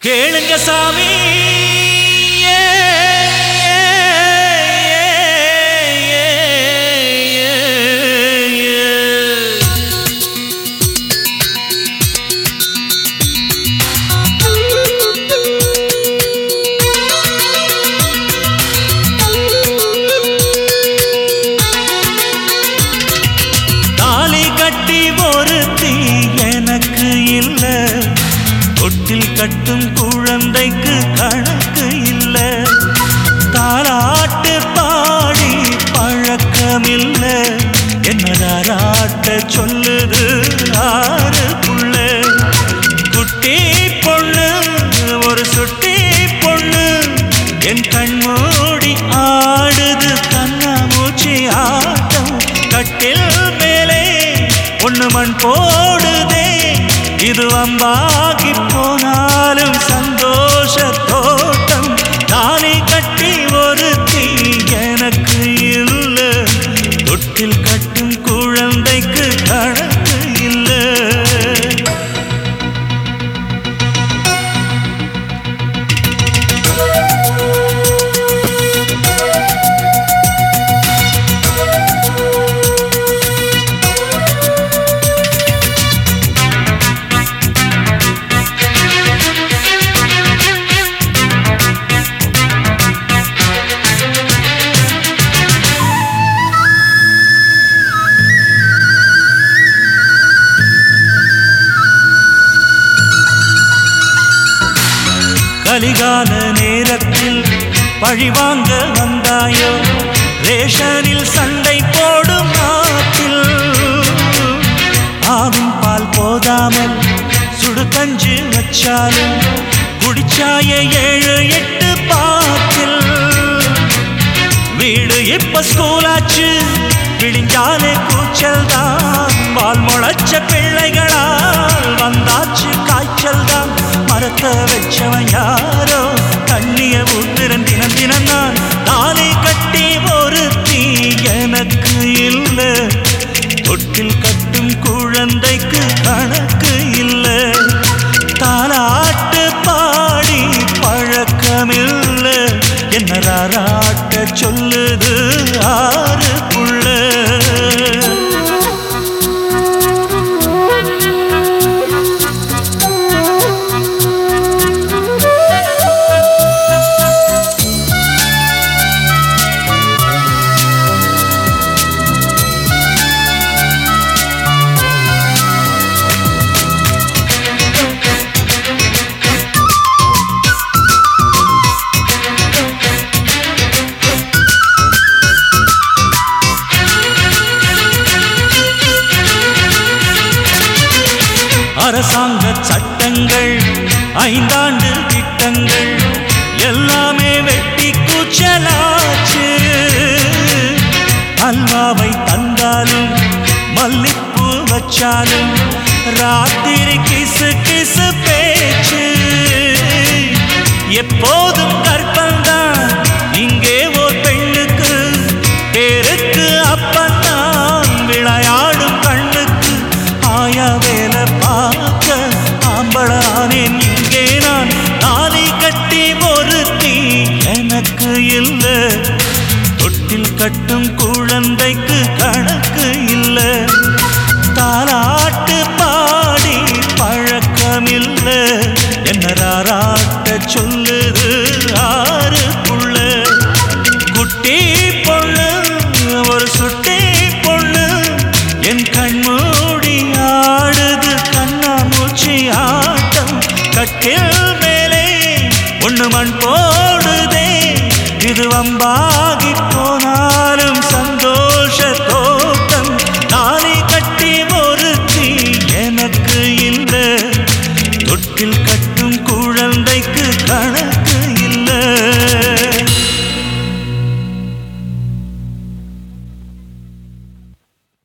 கேளுங்க சாமி ஏ, ஏ, ஏ, ஏ, ஏ. தாலி கட்டி ஒருத்தி எனக்கு இல்ல தொட்டில் கட்டும் குழந்தைக்கு கணக்கு இல்ல தாலாட்டு பாடி பழக்கமில்ல என்னதாராட்ட சொல்லுது ஆறு புள்ள குட்டி பொண்ணு ஒரு சுட்டி பொண்ணு என் கண்மூடி ஆடுது கண்ணாமூச்சி ஆட்டம் கட்டில் மேலே ஒண்ணு மண் போடுதே இது அம்பாகி போனாலும் சந்தோஷ தோட்டம் தாலி கட்டி ஒரு தீ எனக்கு இல்ல தொட்டில் கட்டும் குழந்தைக்கு கணக்கு இல்லை கலிகால நேரத்தில் பழிவாங்க வந்தாயோ ரேஷனில் சண்டை போடும் நாட்டில் ஆவும் பால் போதாமல் சுடு கஞ்சு வச்சாலும் குடிச்சாய ஏழு எட்டு பாத்தில் வீடு இப்ப ஸ்கூலாச்சு விழிஞ்சாலே கூச்சல் தான் பால் முளைச்ச பிள்ளைகளால் வந்தாச்சு காய்ச்சல் தான் மரத்த வச்சவன் யாரோ தண்ணிய ஊத்துறன் தினம் தினம் நான் தாலி கட்டி ஒரு தீ எனக்கு இல்ல தொட்டில் கட்டும் குழந்தைக்கு கணக்கு இல்ல தாலாட்டு பாடி பழக்கமில்ல என்ன ராராட்ட சொல்லுது ஆறு புள்ள அரசாங்க சட்டங்கள் ஐந்தாண்டு திட்டங்கள் எல்லாமே வெட்டி கூச்சலாச்சு அல்வாவை தந்தாலும் மல்லிப்பூ வச்சாலும் ராத்திரி கிசு கிசு பேச்சு எப்போதும் கற்பந்தான் இங்கே ஓர் பெண்ணுக்கு பேருக்கு அப்பந்தான் விளையாடும் கண்ணுக்கு ஆயா வேலை பார்க்க ஆம்பளானேன் இங்கே நான் தாலி கட்டி ஒரு தீ எனக்கு இல்ல தொட்டில் கட்டும் குழந்தைக்கு கணக்கு இல்ல தாலாட்டு பாடி பழக்கமில்ல என்ன ராராட்ட சொல்லுது ஆறு புள்ள குட்டி பொண்ணு ஒரு சுட்டி பொண்ணு என் கண்மூடி ஆடுது கண்ணாமூச்சி ஆட்டம் கட்டில் மேலே ஒண்ணு மண் போடுதே இது வம்பாகி போனாலும் சந்தோஷ தோட்டம் தாலி கட்டி ஒரு தீ எனக்கு இல்லை தொட்டில் கட்டி